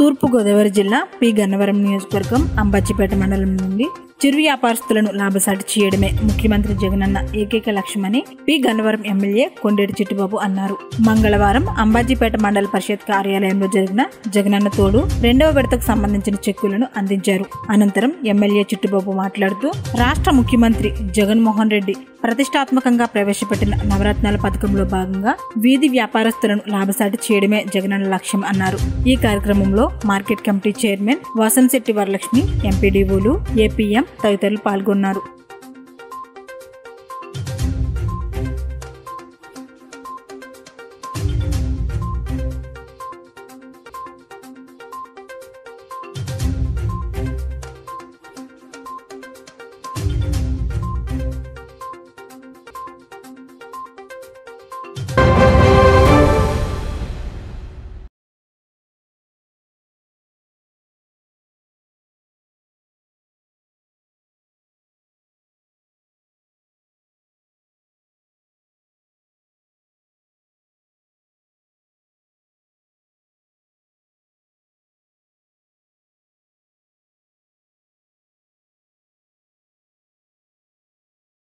తూర్పుగోదావరి జిల్లా పి గన్నవరం నియోజకవర్గం అంబాజీపేట మండలం నుండి చిరు వ్యాపారస్తులను లాభసాటి చేయడమే ముఖ్యమంత్రి జగనన్న ఏకైక లక్ష్యమని పి గన్నవరం ఎమ్మెల్యే కొండేటి చిట్టుబాబు అన్నారు మంగళవారం అంబాజీపేట మండల పరిషత్ కార్యాలయంలో జరిగిన జగనన్న తోడు రెండవ విడతకు సంబంధించిన చెక్కులను అందించారు అనంతరం ఎమ్మెల్యే చిట్టుబాబు మాట్లాడుతూ రాష్ట్ర ముఖ్యమంత్రి జగన్మోహన్ రెడ్డి ప్రతిష్టాత్మకంగా ప్రవేశపెట్టిన నవరత్నాల పథకంలో భాగంగా వీధి వ్యాపారస్తులను లాభసాటి చేయడమే జగనన్న లక్ష్యం అన్నారు ఈ కార్యక్రమంలో market committee chairman Vasamsetti Varalakshmi ఎంపీడీఓలు ఏపీఎం తదితరులు పాల్గొన్నారు